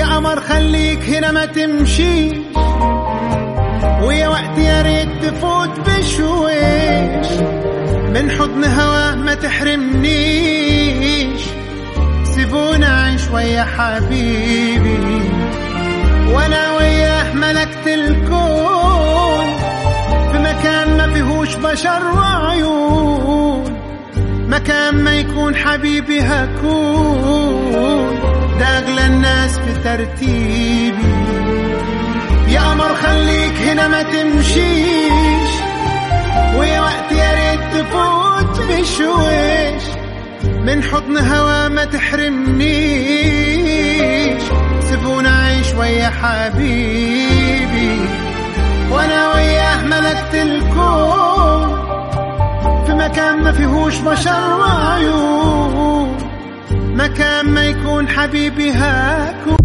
يا قمر خليك هنا ما تمشي ويا وقت يا ريت تفوت بشويش من حضن هواه ما تحرمنيش سيبونا عيش ويا حبيبي وانا وياه ملكت الكون في مكان ما فيهوش بشر وعيون مكان ما يكون حبيبي هكون ده اغلى الناس في ترتيبي يا قمر خليك هنا ما تمشيش ويا وقت يا ريت تفوت بشويش من حضن هوا ما تحرمنيش سيبونا عيش ويا حبيبي وانا وياه ملكت الكون في مكان ما فيهوش بشر وعيون مكان ما يكون حبيبي هاكون